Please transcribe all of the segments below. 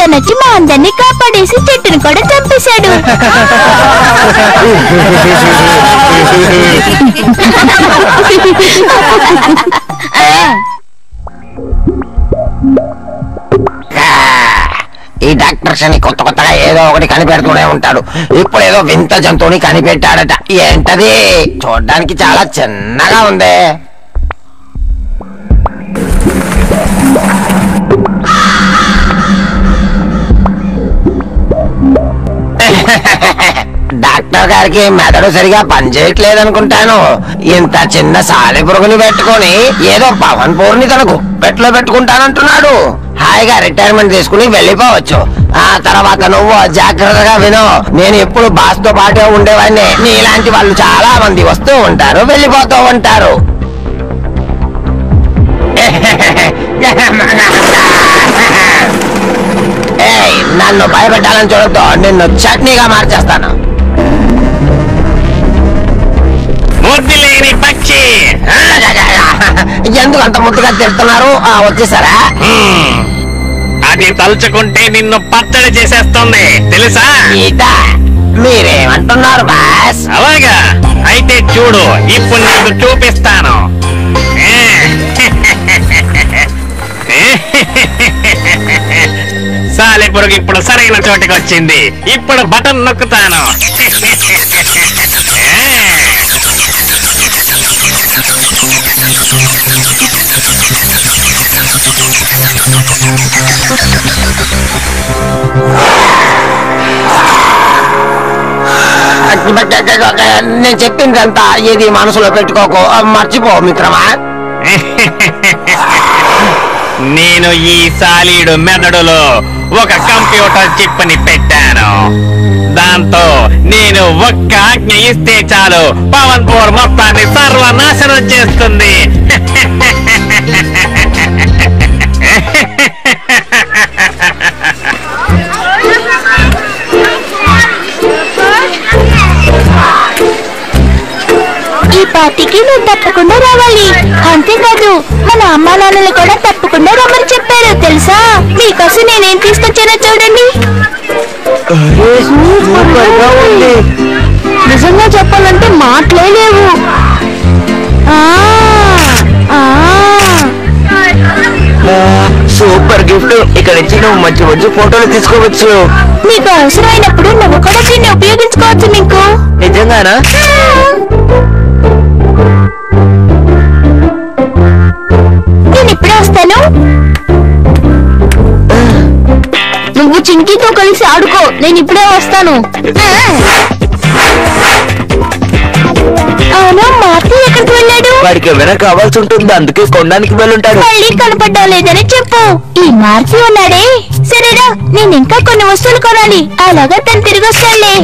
తనొచ్చి మా అందరినీ కాపాడేసి చెట్టును కూడా చంపేశాడు ఈ డాక్టర్ శని కొత్త కొత్తగా ఏదో ఒకటి కనిపెడుతూనే ఉంటాడు ఇప్పుడు ఏదో వింత జంతువుని కనిపెట్టాడట ఏంటది చూడ్డానికి చాలా చిన్నగా ఉంది డాక్టర్ గారికి మెదడు సరిగా పనిచేయట్లేదు అనుకుంటాను ఇంత చిన్న సాలె పురుగుని పెట్టుకొని ఏదో పవన్ పూర్ని తన గుప్పెట్లో పెట్టుకుంటానంటున్నాడు హాయిగా రిటైర్మెంట్ తీసుకుని వెళ్ళిపోవచ్చు ఆ తర్వాత నువ్వు జాగ్రత్తగా విను నేను ఎప్పుడు బాస్ తో పాటే ఉండేవాడిని నీలాంటి వాళ్ళు చాలా మంది వస్తూ ఉంటారు వెళ్ళిపోతూ ఉంటారు ఏయ్ నన్ను భయపెట్టాలని చూడద్దు నిన్ను చట్నీగా మార్చేస్తాను బుద్ధి లేని పక్షి ఎందుకు అంత ముద్దుగా తిడుతున్నారు ఆ, వచ్చేసారా హ్మ్. అది తలుచుకుంటే నిన్ను పచ్చడి చేసేస్తుంది తెలుసా ఈత మీరేమంటున్నారు బాస్ అలాగా అయితే చూడు ఇప్పుడు నీకు చూపిస్తాను సాలెపురుగు ఇప్పుడు సరైన చోటికి వచ్చింది ఇప్పుడు బటన్ నొక్కుతాను నేను చెప్పిందంతా ఇది మనసులో పెట్టుకోకు ఆ, మర్చిపో మిత్రమా నేను ఈ సాలీడు మెదడులో ఒక కంప్యూటర్ చిప్ ని పెట్టాను దాంతో నేను ఒక్క ఆజ్ఞ ఇస్తే చాలు పవన్ పూర్ మొత్తాన్ని సర్వనాశనం చేస్తుంది ఈ పార్టీకి నువ్వు తప్పకుండా రావాలి అంతేకాదు మన అమ్మా నాన్నలు కూడా తప్పకుండా రమ్మని చెప్పారు తెలుసా మీకోసం నేనేం తీసుకొచ్చానో చూడండి నిజంగా చెప్పాలంటే మాటలే లేవు ఆ, ఆ. సూపర్ గిఫ్ట్ ఇక్కడ నుంచి నువ్వు మంచి మంచి ఫోటోలు తీసుకోవచ్చు నీకు అవసరమైనప్పుడు నువ్వు కూడా దీన్ని ఉపయోగించుకోవచ్చు మీకు నిజంగానా నేను ఇప్పుడే వస్తాను నువ్వు చింకీతో కలిసి ఆడుకో నేను ఇప్పుడే వస్తాను అవును మార్తి ఎక్కడికి వెళ్ళాడు వాడికి ఏమైనా కావాల్సి ఉంటుంది అందుకే కొనడానికి వెళ్ళుంటాడు మళ్ళీ కనపడ్డా లేదని చెప్పు ఈ మార్చి ఉన్నాడే సరేరా నేను ఇంకా కొన్ని వస్తువులు కొనాలి అలాగా తను తిరిగి వస్తాడులే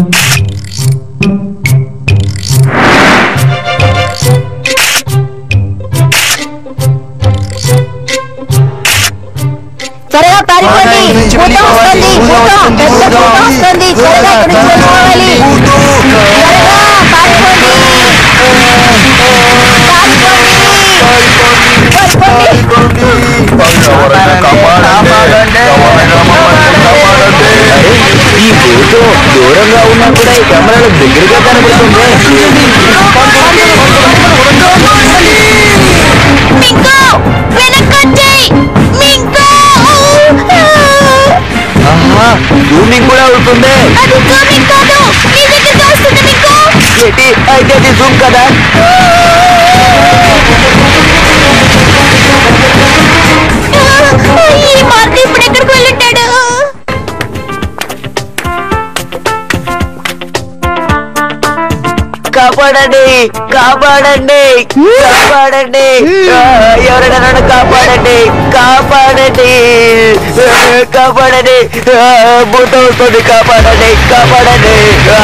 త్వరగా పారిపోండి భూతం వస్తుంది భూతం పెద్ద భూతం వస్తుంది త్వరగా ఇక్కడి నుంచి వెళ్ళిపోవాలి త్వరగా పారిపోండి ఈ భూతం దూరంగా ఉన్నా కూడా ఈ కెమెరాలో దగ్గరగా కనబడుతుంది మింకు వెనక్కొచ్చేయ్ మింకు ఆహా జూమింగ్ కూడా అవుతుంది అది జూమింగ్ కాదు నీ దగ్గరికి వస్తుంది మింకు ఏంటి అయితే అది జూమ్ కదా ఈ మార్తి ఇప్పుడు ఎక్కడికి వెళ్ళుంటాడు కాపాడండి కాపాడండి కాపాడండి ఆ, ఎవరైనా నన్ను కాపాడండి కాపాడండి ఆ, కాపాడండి ఆ, భూతం వస్తుంది కాపాడండి కాపాడండి ఆ.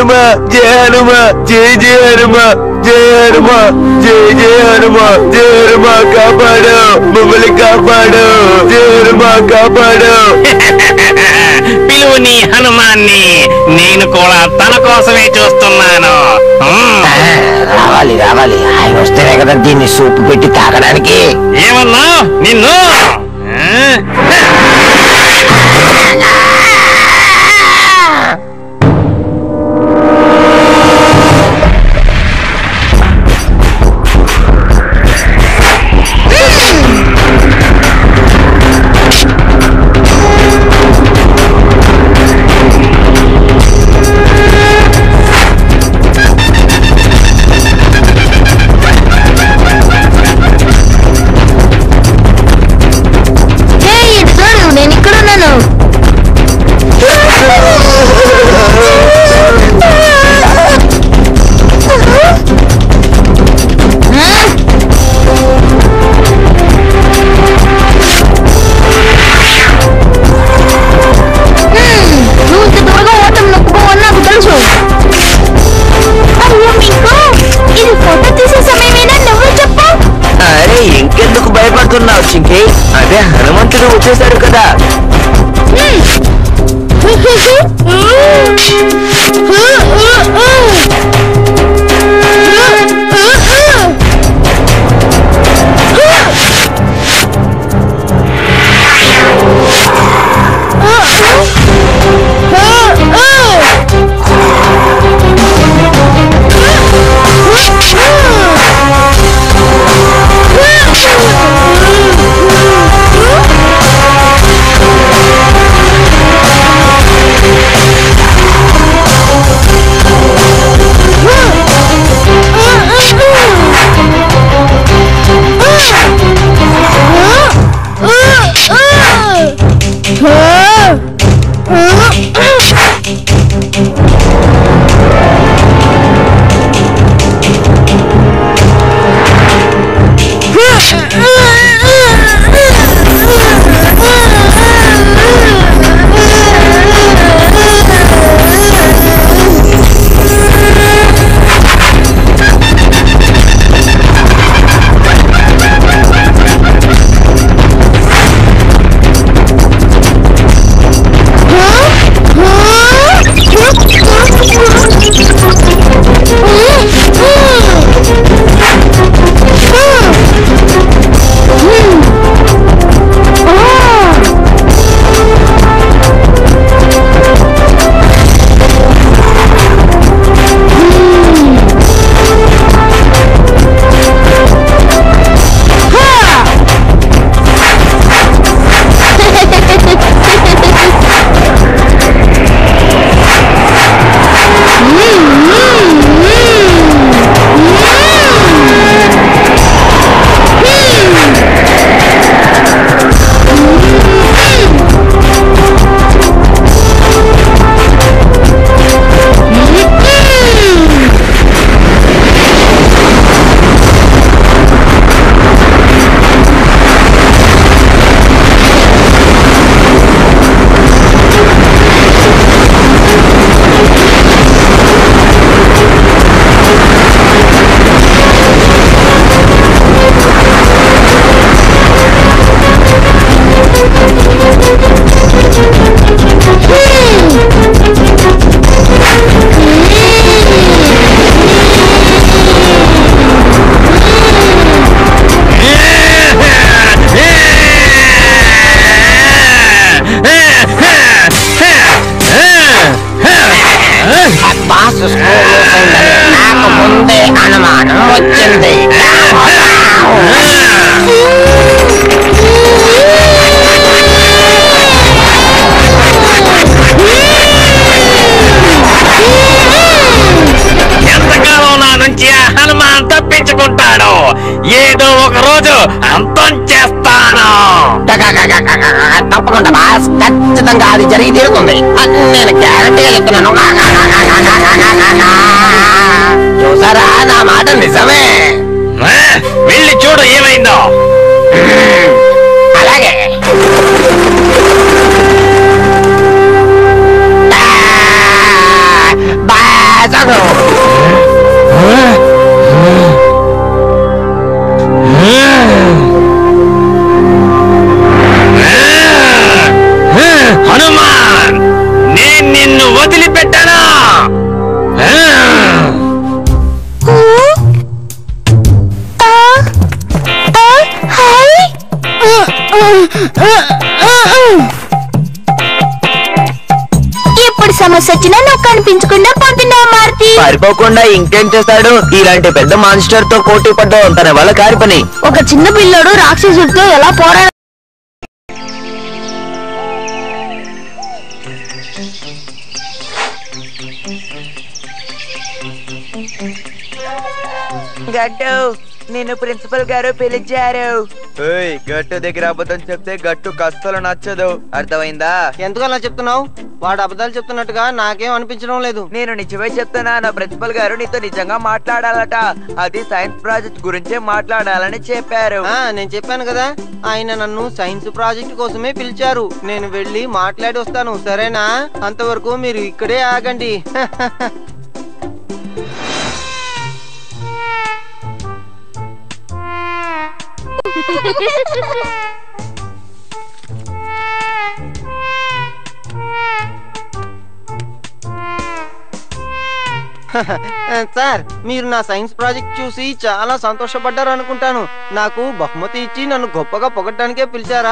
హనుమ జయ హనుమ జయ జయ హనుమ జయ హనుమ జయ జయ హనుమ జయ హనుమ కాపాడు మమ్మల్ని కాపాడు జయ హనుమ కాపాడు పిలువు నీ హనుమాన్ని నేను కూడా తన కోసమే చూస్తున్నాను హ్మ్. ఆ, రావాలి రావాలి ఆయన వస్తేనే కదా దీన్ని సూపు పెట్టి తాగడానికి ఏమన్నా నిన్ను ఆ? హే, ఇటు చూడు నేను ఇక్కడ ఉన్నాను హ్మ్, నువ్వు ఇంత త్వరగా ఓటం నొక్కుకోవని నాకు తెలుసు అయ్యో మీకు ఇది ఫోటో తీసే సమయమేనా నువ్వు చెప్పు అరే ఇంకెందుకు భయపడుతున్నావు చింకి అదే హనుమంతుడు వచ్చేసాడు కదా బాస్ స్కూల్ లూస్ అయిందని నాకు ముందే అనుమానం వచ్చింది ఎంతకాలం నా నుంచి ఆ హనుమాన్ తప్పించుకుంటాడు ఏదో ఒక రోజు అంతం చేస్తాను తప్పకుండా బాస్ ఖచ్చితంగా అది జరిగి తీరుతుంది అని నేను గ్యారంటీగా చెప్తున్నాను చూసారా నా మాట నిజమే ఆ, వెళ్ళి చూడు ఏమైందో అలాగే బాస్ చంపేస్తాను హనుమాన్ నేను నిన్ను వదిలిపెట్టానా ఎప్పుడు సమస్య వచ్చినా నువ్వు కనిపించకుండా పోతున్నావు మారుతి పారిపోకుండా ఇంకేం చేస్తాడు ఇలాంటి పెద్ద మాన్స్టర్ తో పోటీ పడ్డం తన వల్ల కారి పని ఒక చిన్న పిల్లోడు రాక్షసుడితో ఎలా పోరాడ గట్టు నిన్ను ప్రిన్సిపల్ గారు పిలిచారు ఏయ్ గట్టు దగ్గర అబద్ధం చెప్తే గట్టు కష్టలు నచ్చదు అర్థమైందా ఎందుకు అలా చెప్తున్నావు వాడు అబద్ధాలు చెప్తున్నట్టుగా నాకేం అనిపించడం లేదు నేను నిజమే చెప్తున్నా నా ప్రిన్సిపల్ గారు నీతో నిజంగా మాట్లాడాలట అది సైన్స్ ప్రాజెక్ట్ గురించే మాట్లాడాలని చెప్పారు ఆ, నేను చెప్పాను కదా ఆయన నన్ను సైన్స్ ప్రాజెక్ట్ కోసమే పిలిచారు నేను వెళ్ళి మాట్లాడి వస్తాను సరేనా అంతవరకు మీరు ఇక్కడే ఆగండి సార్ మీరు నా సైన్స్ ప్రాజెక్ట్ చూసి చాలా సంతోషపడ్డారు అనుకుంటాను నాకు బహుమతి ఇచ్చి నన్ను గొప్పగా పొగడ్డానికే పిలిచారా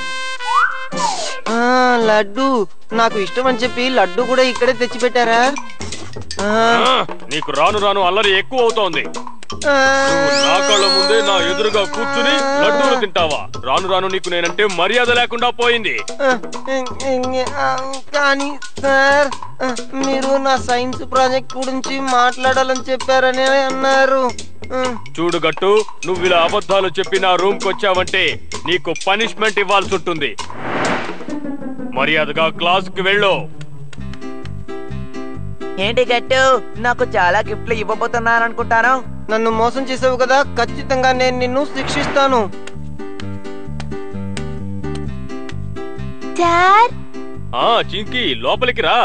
ఆ, లడ్డు నాకు ఇష్టం అని చెప్పి లడ్డు కూడా ఇక్కడే తెచ్చిపెట్టారా ఆ, నీకు రాను రాను అల్లరి ఎక్కువ అవుతోంది ఆ, నా కళ్ళ ముందే నా ఎదురుగా కూర్చుని లడ్డూలు తింటావా రాను రాను నీకు నేనంటే మర్యాద లేకుండా పోయింది ఆ, ఆ, కానీ సార్ ఆ, మీరు నా సైన్స్ ప్రాజెక్ట్ గురించి మాట్లాడాలని చెప్పారని అన్నారు ఆ, చూడు గట్టు నువ్వు ఇలా అబద్ధాలు చెప్పి నా రూమ్ కి వచ్చావంటే నీకు పనిష్మెంట్ ఇవ్వాల్సి ఉంటుంది మర్యాదగా క్లాస్ కి వెళ్ళు ఏంటి గట్టు నాకు చాలా గిఫ్ట్లు ఇవ్వబోతున్నాను అనుకుంటాను నన్ను మోసం చేసావు కదా ఖచ్చితంగా నేను నిన్ను శిక్షిస్తాను సార్ ఆ చింకి లోపలికి రా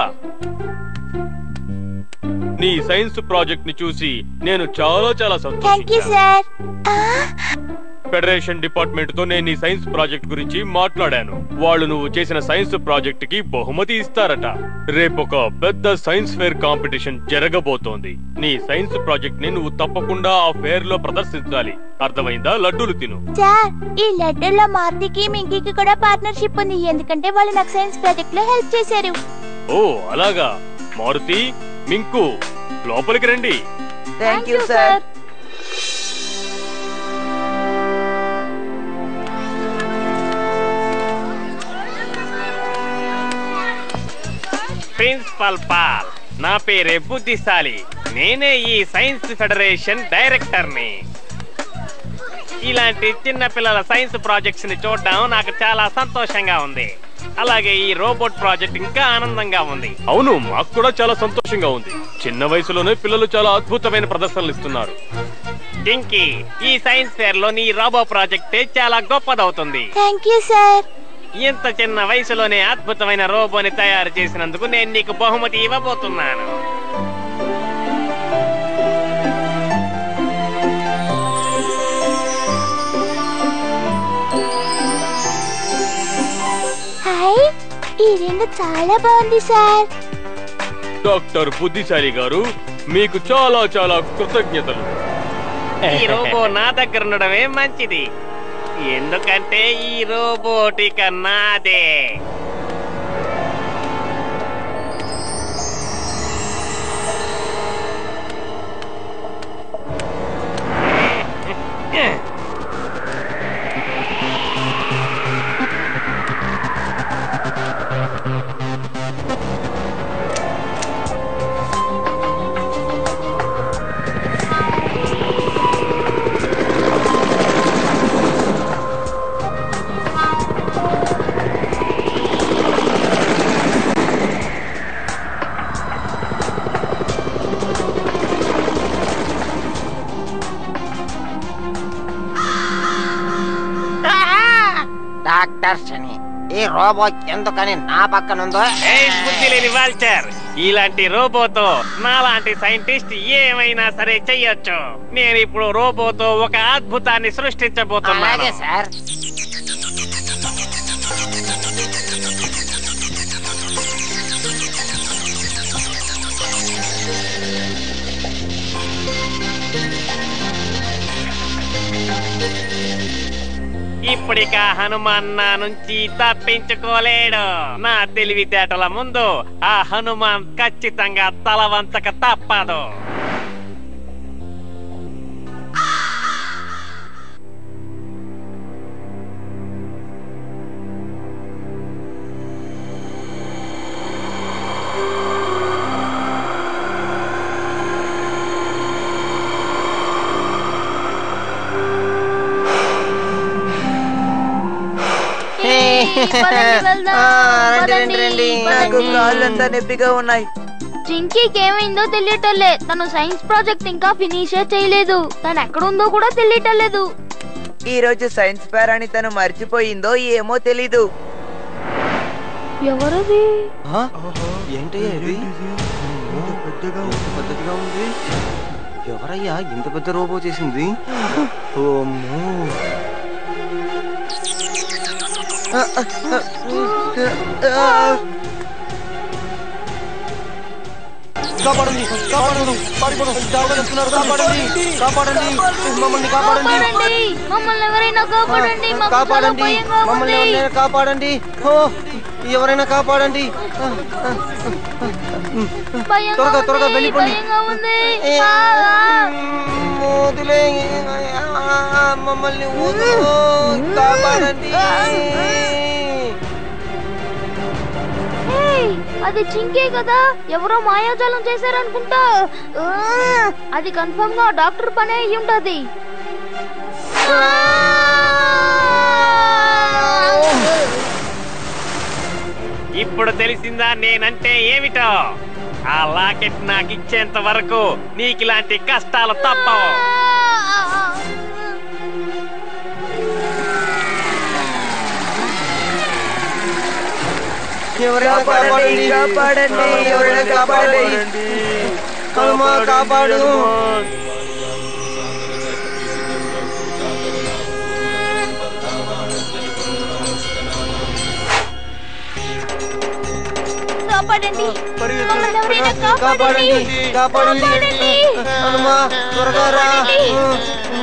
నీ సైన్స్ ప్రాజెక్ట్ ని చూసి నేను చాలా చాలా థ్యాంక్ యూ సంతోషించాను సార్ ఫెడరేషన్ డిపార్ట్మెంట్ తో నేను నీ సైన్స్ ప్రాజెక్ట్ గురించి మాట్లాడాను వాళ్ళు నువ్వు చేసిన సైన్స్ ప్రాజెక్ట్ కి బహుమతి ఇస్తారట రేపు ఒక పెద్ద సైన్స్ ఫేర్ కాంపిటీషన్ జరగబోతోంది నీ సైన్స్ ప్రాజెక్ట్ ని నువ్వు తప్పకుండా ఆ ఫేర్ లో ప్రదర్శించాలి అర్థమైందా లడ్డూలు తిను సార్ ఈ లెటర్ మారుతికి మింకీకి కూడా పార్ట్నర్షిప్ ఉంది ఎందుకంటే వాళ్ళు నాకు సైన్స్ ప్రాజెక్ట్ లో హెల్ప్ చేశారు ఓ అలాగా మారుతి మింకు లోపలికి రండి thank you sir principal Paul నా పేరే బుద్ధిశాలి నేనే ఈ సైన్స్ ఫెడరేషన్ డైరెక్టర్ ని ఇలాంటి చిన్న పిల్లల సైన్స్ ప్రాజెక్ట్స్ ని చూడడం నాకు చాలా సంతోషంగా ఉంది అలాగే ఈ రోబోట్ ప్రాజెక్ట్ ఇంకా ఆనందంగా ఉంది అవును మాకు కూడా చాలా సంతోషంగా ఉంది చిన్న వయసులోనే పిల్లలు చాలా అద్భుతమైన ప్రదర్శనలు ఇస్తున్నారు టింకీ ఈ సైన్స్ ఫేర్ లో నీ రోబో ప్రాజెక్ట్ చాలా గొప్పదవుతుంది థ్యాంక్ యూ సార్ ఇంత చిన్న వయసులోనే అద్భుతమైన రోబోని తయారు చేసినందుకు నేను నీకు బహుమతి ఇవ్వబోతున్నాను హాయ్ ఈ రింగ్ చాలా బాగుంది సార్ డాక్టర్ బుద్ధిశాలి గారు మీకు చాలా చాలా కృతజ్ఞతలు ఈ రోబో నా దగ్గర ఉండడమే మంచిది ఎందుకంటే ఈ రోబోట్ ఇక నాదే డాక్టర్ శని ఈ రోబో ఎందుకని నా పక్కనుందో ఏయ్, బుద్ధి లేని వాల్చర్ ఇలాంటి రోబోతో నాలాంటి సైంటిస్ట్ ఏమైనా సరే చెయ్యొచ్చు నేను ఇప్పుడు రోబోతో ఒక అద్భుతాన్ని సృష్టించబోతున్నాను అలాగే సార్ ఇప్పటిక హనుమాన్ నా నుంచి తప్పించుకోలేడు నా తెలివితేటల ముందు ఆ హనుమాన్ ఖచ్చితంగా తల వంచక తప్పదు పదండి, వెళ్దాం. పదండి, నాకు పదండి. కాళ్ళంతా నొప్పిగా ఉన్నాయి చింకీకి ఏమైందో తెలియటలే తను సైన్స్ ప్రాజెక్ట్ ఇంకా ఫినిషే చేయలేదు తను ఎక్కడుందో కూడా తెలియటలేదు ఈ రోజు సైన్స్ ఫేర్ అని తను మర్చిపోయిందో ఏమో తెలీదు ఎవరది ఏంటి ఇది పద్ధతిగా ఉంది ఎవరయ్యా ఇంత పెద్ద రోబో చేసింది ఓమ్మో కాపాడండి కాపాడండి పారిపోదాం జాగ్రత్తగా చేస్తున్నారు కాపాడండి కాపాడండి మమ్మల్ని కాపాడండి కాపాడండి మమ్మల్ని ఎవరైనా కాపాడండి మాకు చాలా కాపాడండి భయంగా మమ్మల్ని ఉంది ఎవరైనా కాపాడండి ఓ ఎవరైనా కాపాడండి భయంగా త్వరగా, త్వరగా ఉంది, వెళ్ళిపోండి. భయంగా ఉంది ఏ, ఆ, ఆ. వదిలే మమ్మల్ని వదిలు కాపాడండి ఏయ్, అది చింకే కదా ఎవరో మాయాజాలం చేశారనుకుంటా ఆ, అది కన్ఫర్మ్ గా డాక్టర్ పనే అయి ఉంటది ఇప్పుడు తెలిసిందా నేనంటే ఏమిటో ఆ లాకెట్ నాకు ఇచ్చేంత వరకు నీకు ఇలాంటి కష్టాలు తప్పవు ఎవరైనా కాపాడండి, కాపాడండి కాపాడండి, ఎవరైనా కాపాడండి. హనుమా కాపాడు కాపాడండి మమ్మల్ని ఎవరైనా కాపాడండి కాపాడండి కాపాడండి కాపాడండి. హనుమా త్వరగా రా కాపాడండి.